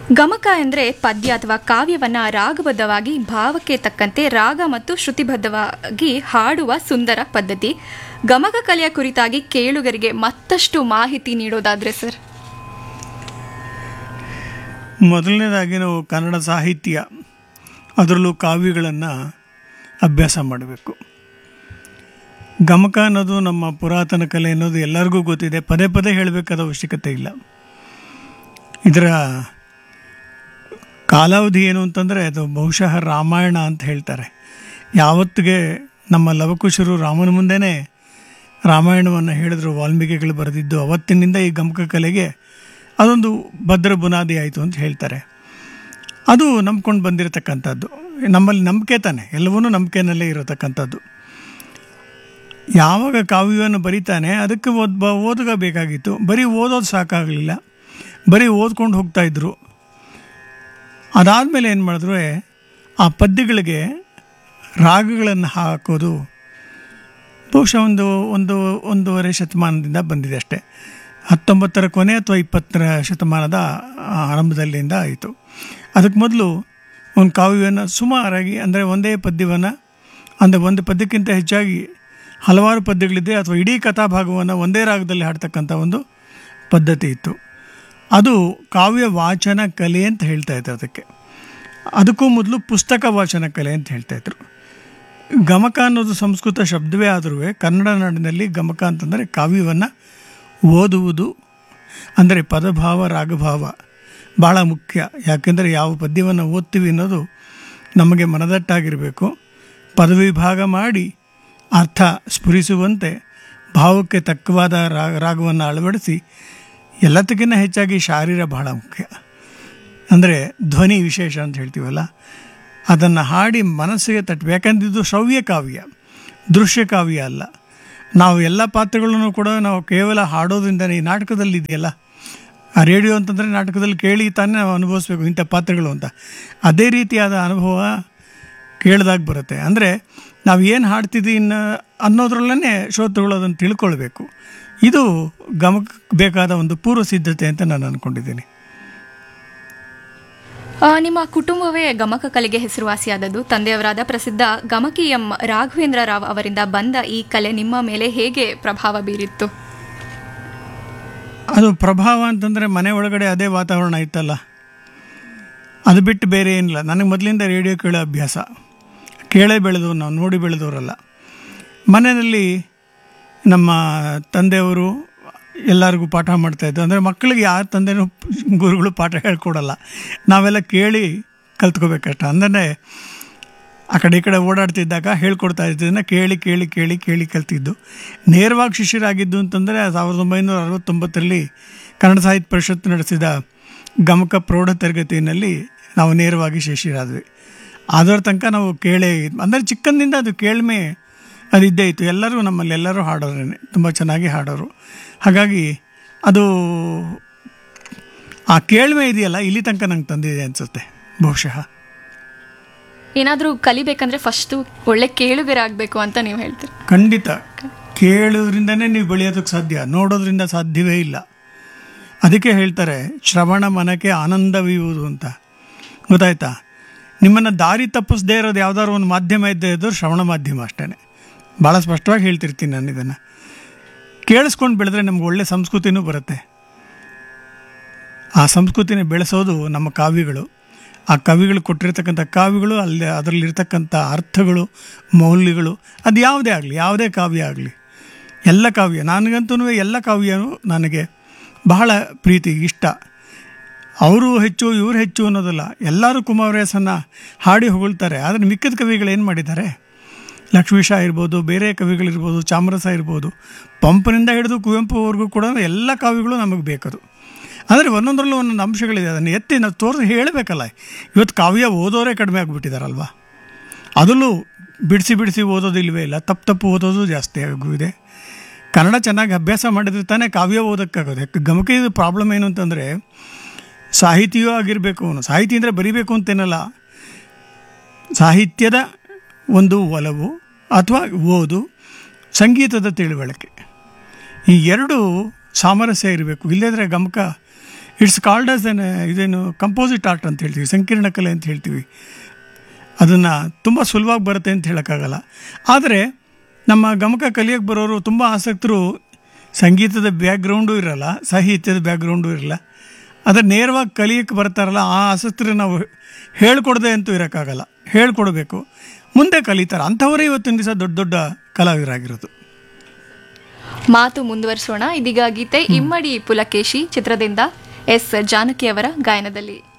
ಗಮಕ ಎಂದರೆ ಪದ್ಯ ಅಥವಾ ಕಾವ್ಯವನ್ನ ರಾಗಬದ್ಧವಾಗಿ ಭಾವಕ್ಕೆ ತಕ್ಕಂತೆ ರಾಗ ಮತ್ತು ಶ್ರುತಿಬದ್ಧವಾಗಿ ಹಾಡುವ ಸುಂದರ ಪದ್ಧತಿ ಗಮಕ ಕಲೆಯ ಕುರಿತಾಗಿ ಕೇಳುಗರಿಗೆ ಮತ್ತಷ್ಟು ಮಾಹಿತಿ ನೀಡೋದಾದ್ರೆ ಸರ್ ಮೊದಲನೇದಾಗಿ ನಾವು ಕನ್ನಡ ಸಾಹಿತ್ಯ ಅದರಲ್ಲೂ ಕಾವ್ಯಗಳನ್ನು ಅಭ್ಯಾಸ ಮಾಡಬೇಕು ಗಮಕ ಅನ್ನೋದು ನಮ್ಮ ಪುರಾತನ ಕಲೆ ಅನ್ನೋದು ಎಲ್ಲರಿಗೂ ಗೊತ್ತಿದೆ ಪದೇ ಪದೇ ಹೇಳಬೇಕಾದ ಅವಶ್ಯಕತೆ ಇಲ್ಲ ಇದರ ಕಾಲಾವಧಿ ಏನು ಅಂತಂದರೆ ಅದು ಬಹುಶಃ ರಾಮಾಯಣ ಅಂತ ಹೇಳ್ತಾರೆ ಯಾವತ್ತಿಗೆ ನಮ್ಮ ಲವಕುಶರು ರಾಮನ ಮುಂದೆನೇ ರಾಮಾಯಣವನ್ನು ಹೇಳಿದ್ರು ವಾಲ್ಮೀಕಿಗಳು ಬರೆದಿದ್ದು ಅವತ್ತಿನಿಂದ ಈ ಗಮಕ ಕಲೆಗೆ ಅದೊಂದು ಭದ್ರ ಬುನಾದಿ ಆಯಿತು ಅಂತ ಹೇಳ್ತಾರೆ ಅದು ನಂಬ್ಕೊಂಡು ಬಂದಿರತಕ್ಕಂಥದ್ದು ನಮ್ಮಲ್ಲಿ ನಂಬಿಕೆ ತಾನೆ ಎಲ್ಲವೂ ನಂಬಿಕೆನಲ್ಲೇ ಇರತಕ್ಕಂಥದ್ದು ಯಾವಾಗ ಕಾವ್ಯವನ್ನು ಬರೀತಾನೆ ಅದಕ್ಕೆ ಓದ್ ಬ ಓದುಗ ಬೇಕಾಗಿತ್ತು ಬರೀ ಓದೋದು ಸಾಕಾಗಲಿಲ್ಲ ಬರೀ ಓದ್ಕೊಂಡು ಹೋಗ್ತಾಯಿದ್ರು ಅದಾದಮೇಲೆ ಏನು ಮಾಡಿದ್ರು ಆ ಪದ್ಯಗಳಿಗೆ ರಾಗಗಳನ್ನು ಹಾಕೋದು ಬಹುಶಃ ಒಂದು ಒಂದು ಒಂದೂವರೆ ಶತಮಾನದಿಂದ ಬಂದಿದೆ ಅಷ್ಟೇ ಹತ್ತೊಂಬತ್ತರ ಕೊನೆ ಅಥವಾ ಇಪ್ಪತ್ತರ ಶತಮಾನದ ಆರಂಭದಲ್ಲಿಂದ ಆಯಿತು ಅದಕ್ಕೆ ಮೊದಲು ಒಂದು ಕಾವ್ಯವನ್ನು ಸುಮಾರಾಗಿ ಅಂದರೆ ಒಂದೇ ಪದ್ಯವನ್ನು ಅಂದರೆ ಒಂದು ಪದ್ಯಕ್ಕಿಂತ ಹೆಚ್ಚಾಗಿ ಹಲವಾರು ಪದ್ಯಗಳಿದೆ ಅಥವಾ ಇಡೀ ಕಥಾಭಾಗವನ್ನು ಒಂದೇ ರಾಗದಲ್ಲಿ ಹಾಡ್ತಕ್ಕಂಥ ಒಂದು ಪದ್ಧತಿ ಇತ್ತು ಅದು ಕಾವ್ಯ ವಾಚನ ಕಲೆ ಅಂತ ಹೇಳ್ತಾ ಇದ್ರು ಅದಕ್ಕೆ ಅದಕ್ಕೂ ಮೊದಲು ಪುಸ್ತಕ ವಾಚನ ಕಲೆ ಅಂತ ಹೇಳ್ತಾಯಿದ್ರು ಗಮಕ ಅನ್ನೋದು ಸಂಸ್ಕೃತ ಶಬ್ದವೇ ಆದರೂ ಕನ್ನಡ ನಾಡಿನಲ್ಲಿ ಗಮಕ ಅಂತಂದರೆ ಕಾವ್ಯವನ್ನು ಓದುವುದು ಅಂದರೆ ಪದಭಾವ ರಾಗಭಾವ ಭಾಳ ಮುಖ್ಯ ಯಾಕೆಂದರೆ ಯಾವ ಪದ್ಯವನ್ನು ಓದ್ತೀವಿ ಅನ್ನೋದು ನಮಗೆ ಮನದಟ್ಟಾಗಿರಬೇಕು ಪದವಿಭಾಗ ಮಾಡಿ ಅರ್ಥ ಸ್ಫುರಿಸುವಂತೆ ಭಾವಕ್ಕೆ ತಕ್ಕವಾದ ರಾಗ ರಾಗವನ್ನು ಅಳವಡಿಸಿ ಎಲ್ಲದಕ್ಕಿಂತ ಹೆಚ್ಚಾಗಿ ಶಾರೀರ ಬಹಳ ಮುಖ್ಯ ಅಂದರೆ ಧ್ವನಿ ವಿಶೇಷ ಅಂತ ಹೇಳ್ತೀವಲ್ಲ ಅದನ್ನು ಹಾಡಿ ಮನಸ್ಸಿಗೆ ತಟ್ಟಬೇಕು ಯಾಕಂದ್ರೆ ಇದು ಶ್ರವ್ಯ ಕಾವ್ಯ ದೃಶ್ಯ ಕಾವ್ಯ ಅಲ್ಲ ನಾವು ಎಲ್ಲ ಪಾತ್ರಗಳನ್ನು ಕೂಡ ನಾವು ಕೇವಲ ಹಾಡೋದ್ರಿಂದ ಈ ನಾಟಕದಲ್ಲಿ ಇದೆಯಲ್ಲ ಆ ರೇಡಿಯೋ ಅಂತಂದರೆ ನಾಟಕದಲ್ಲಿ ಕೇಳಿ ತಾನೇ ನಾವು ಅನುಭವಿಸ್ಬೇಕು ಇಂಥ ಪಾತ್ರಗಳು ಅಂತ ಅದೇ ರೀತಿಯಾದ ಅನುಭವ ಕೇಳಿದಾಗ ಬರುತ್ತೆ ಅಂದರೆ ನಾವು ಏನು ಹಾಡ್ತಿದ್ದೀವಿ ಇನ್ನು ಅನ್ನೋದ್ರಲ್ಲೇ ಶ್ರೋತೃಗಳು ಅದನ್ನು ತಿಳ್ಕೊಳ್ಬೇಕು ಇದು ಗಮಕಕ್ಕೆ ಬೇಕಾದ ಒಂದು ಪೂರ್ವ ಸಿದ್ಧತೆ ಅಂತ ನಾನು ಅಂದ್ಕೊಂಡಿದ್ದೀನಿ ಆ, ನಿಮ್ಮ ಕುಟುಂಬವೇ ಗಮಕ ಕಲೆಗೆ ಹೆಸರುವಾಸಿಯಾದದ್ದು ತಂದೆಯವರಾದ ಪ್ರಸಿದ್ಧ ಗಮಕಿ ಎಂ ರಾಘವೇಂದ್ರ ರಾವ್ ಅವರಿಂದ ಬಂದ ಈ ಕಲೆ ನಿಮ್ಮ ಮೇಲೆ ಹೇಗೆ ಪ್ರಭಾವ ಬೀರಿತ್ತು ಅದು ಪ್ರಭಾವ ಅಂತಂದರೆ ಮನೆ ಒಳಗಡೆ ಅದೇ ವಾತಾವರಣ ಇತ್ತಲ್ಲ ಅದು ಬಿಟ್ಟು ಬೇರೆ ಏನಿಲ್ಲ ನನಗೆ ಮೊದಲಿಂದ ರೇಡಿಯೋ ಕೇಳೋ ಅಭ್ಯಾಸ ಕೇಳೇ ಬೆಳೆದವ್ರು ನಾವು ನೋಡಿ ಬೆಳೆದವರಲ್ಲ ಮನೆಯಲ್ಲಿ ನಮ್ಮ ತಂದೆಯವರು ಎಲ್ಲರಿಗೂ ಪಾಠ ಮಾಡ್ತಾಯಿದ್ರು ಅಂದರೆ ಮಕ್ಕಳಿಗೆ ಯಾರ ತಂದೆನೂ ಗುರುಗಳು ಪಾಠ ಹೇಳ್ಕೊಡಲ್ಲ ನಾವೆಲ್ಲ ಕೇಳಿ ಕಲ್ತ್ಕೋಬೇಕಷ್ಟ ಅಂದರೆ ಆ ಕಡೆ ಈ ಕಡೆ ಓಡಾಡ್ತಿದ್ದಾಗ ಹೇಳ್ಕೊಡ್ತಾ ಇದ್ದದನ್ನು ಕೇಳಿ ಕೇಳಿ ಕೇಳಿ ಕೇಳಿ ಕಲ್ತಿದ್ದು ನೇರವಾಗಿ ಶಿಷ್ಯರಾಗಿದ್ದು ಅಂತಂದರೆ ಸಾವಿರದ ಒಂಬೈನೂರ ಅರವತ್ತೊಂಬತ್ತರಲ್ಲಿ ಕನ್ನಡ ಸಾಹಿತ್ಯ ಪರಿಷತ್ ನಡೆಸಿದ ಗಮಕ ಪ್ರೌಢ ತರಗತಿಯಲ್ಲಿ ನಾವು ನೇರವಾಗಿ ಶಿಷ್ಯರಾದ್ವಿ ಅದರ ತನಕ ನಾವು ಕೇಳೇ ಅಂದರೆ ಚಿಕ್ಕಂದಿಂದ ಅದು ಕೇಳ್ಮೆ ಅದು ಇದ್ದೇ ಇತ್ತು ಎಲ್ಲರೂ ನಮ್ಮಲ್ಲಿ ಎಲ್ಲರೂ ಹಾಡೋರೇನೆ ತುಂಬ ಚೆನ್ನಾಗಿ ಹಾಡೋರು ಹಾಗಾಗಿ ಅದು ಆ ಕೇಳ್ಮೆ ಇದೆಯಲ್ಲ ಇಲ್ಲಿ ತನಕ ನಂಗೆ ತಂದಿದೆ ಅನಿಸುತ್ತೆ ಬಹುಶಃ ಏನಾದರೂ ಕಲಿಬೇಕಂದ್ರೆ ಫಸ್ಟು ಒಳ್ಳೆ ಕೇಳುಗರಾಗಬೇಕು ಅಂತ ನೀವು ಹೇಳ್ತೀರಿ ಖಂಡಿತ ಕೇಳೋದ್ರಿಂದನೇ ನೀವು ಬೆಳೆಯೋದಕ್ಕೆ ಸಾಧ್ಯ ನೋಡೋದ್ರಿಂದ ಸಾಧ್ಯವೇ ಇಲ್ಲ ಅದಕ್ಕೆ ಹೇಳ್ತಾರೆ ಶ್ರವಣ ಮನಕ್ಕೆ ಆನಂದವಿಯುವುದು ಅಂತ ಗೊತ್ತಾಯ್ತಾ ನಿಮ್ಮನ್ನು ದಾರಿ ತಪ್ಪಿಸದೇ ಇರೋದು ಯಾವ್ದಾದ್ರು ಒಂದು ಮಾಧ್ಯಮ ಇದ್ದೇ ಇದ್ದು ಶ್ರವಣ ಮಾಧ್ಯಮ ಅಷ್ಟೇ ಭಾಳ ಸ್ಪಷ್ಟವಾಗಿ ಹೇಳ್ತಿರ್ತೀನಿ ನಾನು ಇದನ್ನು ಕೇಳಿಸ್ಕೊಂಡು ಬೆಳೆದ್ರೆ ನಮ್ಗೆ ಒಳ್ಳೆ ಸಂಸ್ಕೃತಿನೂ ಬರುತ್ತೆ ಆ ಸಂಸ್ಕೃತಿನ ಬೆಳೆಸೋದು ನಮ್ಮ ಕಾವ್ಯಗಳು ಆ ಕವಿಗಳು ಕೊಟ್ಟಿರ್ತಕ್ಕಂಥ ಕಾವ್ಯಗಳು ಅಲ್ಲಿ ಅದರಲ್ಲಿರ್ತಕ್ಕಂಥ ಅರ್ಥಗಳು ಮೌಲ್ಯಗಳು ಅದು ಯಾವುದೇ ಆಗಲಿ ಯಾವುದೇ ಕಾವ್ಯ ಆಗಲಿ ಎಲ್ಲ ಕಾವ್ಯ ನನಗಂತೂ ಎಲ್ಲ ಕಾವ್ಯನೂ ನನಗೆ ಬಹಳ ಪ್ರೀತಿ ಇಷ್ಟ ಅವರು ಹೆಚ್ಚು ಇವರು ಹೆಚ್ಚು ಅನ್ನೋದಲ್ಲ ಎಲ್ಲರೂ ಕುಮಾರವ್ಯಾಸನ ಹಾಡಿ ಹೊಗಳ್ತಾರೆ ಆದರೆ ಮಿಕ್ಕಿದ ಕವಿಗಳು ಏನು ಮಾಡಿದ್ದಾರೆ ಲಕ್ಷ್ಮೀಶ ಇರ್ಬೋದು ಬೇರೆ ಕವಿಗಳಿರ್ಬೋದು ಚಾಮರಸ ಇರ್ಬೋದು ಪಂಪನಿಂದ ಹಿಡಿದು ಕುವೆಂಪುವರೆಗೂ ಕೂಡ ಎಲ್ಲ ಕಾವ್ಯಗಳು ನಮಗೆ ಬೇಕದು ಅಂದರೆ ಒಂದೊಂದರಲ್ಲೂ ಒಂದೊಂದು ಅಂಶಗಳಿದೆ ಅದನ್ನು ಎತ್ತಿ ನಾವು ತೋರಿಸಿ ಹೇಳಬೇಕಲ್ಲ ಇವತ್ತು ಕಾವ್ಯ ಓದೋರೇ ಕಡಿಮೆ ಆಗಿಬಿಟ್ಟಿದಾರಲ್ವ ಅದರಲ್ಲೂ ಬಿಡಿಸಿ ಬಿಡಿಸಿ ಓದೋದು ಇಲ್ವೇ ಇಲ್ಲ ತಪ್ಪು ತಪ್ಪು ಓದೋದು ಜಾಸ್ತಿ ಆಗಿದೆ ಕನ್ನಡ ಚೆನ್ನಾಗಿ ಅಭ್ಯಾಸ ಮಾಡಿದ್ರೆ ತಾನೇ ಕಾವ್ಯ ಓದೋಕ್ಕಾಗೋದು ಯಾಕೆ ಗಮಕದ ಪ್ರಾಬ್ಲಮ್ ಏನು ಅಂತಂದರೆ ಸಾಹಿತಿಯೂ ಆಗಿರಬೇಕು ಅವನು ಸಾಹಿತಿ ಅಂದರೆ ಬರಿಬೇಕು ಅಂತೇನಲ್ಲ ಸಾಹಿತ್ಯದ ಒಂದು ಒಲವು ಅಥವಾ ಓದು ಸಂಗೀತದ ತಿಳುವಳಿಕೆ ಈ ಎರಡು ಸಾಮರಸ್ಯ ಇರಬೇಕು ಇಲ್ಲದ್ರೆ ಗಮಕ ಇಟ್ಸ್ ಕಾಲ್ಡ್ ಆಸ್ ಎನ್ ಇದೇನು ಕಂಪೋಸಿಟ್ ಆರ್ಟ್ ಅಂತ ಹೇಳ್ತೀವಿ ಸಂಕೀರ್ಣ ಕಲೆ ಅಂತ ಹೇಳ್ತೀವಿ ಅದನ್ನು ತುಂಬ ಸುಲಭವಾಗಿ ಬರುತ್ತೆ ಅಂತ ಹೇಳೋಕ್ಕಾಗಲ್ಲ ಆದರೆ ನಮ್ಮ ಗಮಕ ಕಲಿಯೋಕ್ಕೆ ಬರೋರು ತುಂಬ ಆಸಕ್ತರು ಸಂಗೀತದ ಬ್ಯಾಕ್ಗ್ರೌಂಡು ಇರಲ್ಲ ಸಾಹಿತ್ಯದ ಬ್ಯಾಕ್ಗ್ರೌಂಡು ಇರಲ್ಲ ಆದರೆ ನೇರವಾಗಿ ಕಲಿಯೋಕ್ಕೆ ಬರ್ತಾರಲ್ಲ ಆ ಆಸಕ್ತರು ನಾವು ಹೇಳ್ಕೊಡದೆ ಅಂತೂ ಇರೋಕ್ಕಾಗಲ್ಲ ಹೇಳ್ಕೊಡ್ಬೇಕು ಮುಂದೆ ಕಲಿತಾರೆ ಅಂಥವರೇ ಇವತ್ತಿನ ದಿವಸ ದೊಡ್ಡ ದೊಡ್ಡ ಕಲಾವಿದರಾಗಿರೋದು ಮಾತು ಮುಂದುವರಿಸೋಣ ಇದೀಗ ಗೀತೆ ಇಮ್ಮಡಿ ಪುಲಕೇಶಿ ಚಿತ್ರದಿಂದ ಎಸ್ ಜಾನಕಿ ಅವರ ಗಾಯನದಲ್ಲಿ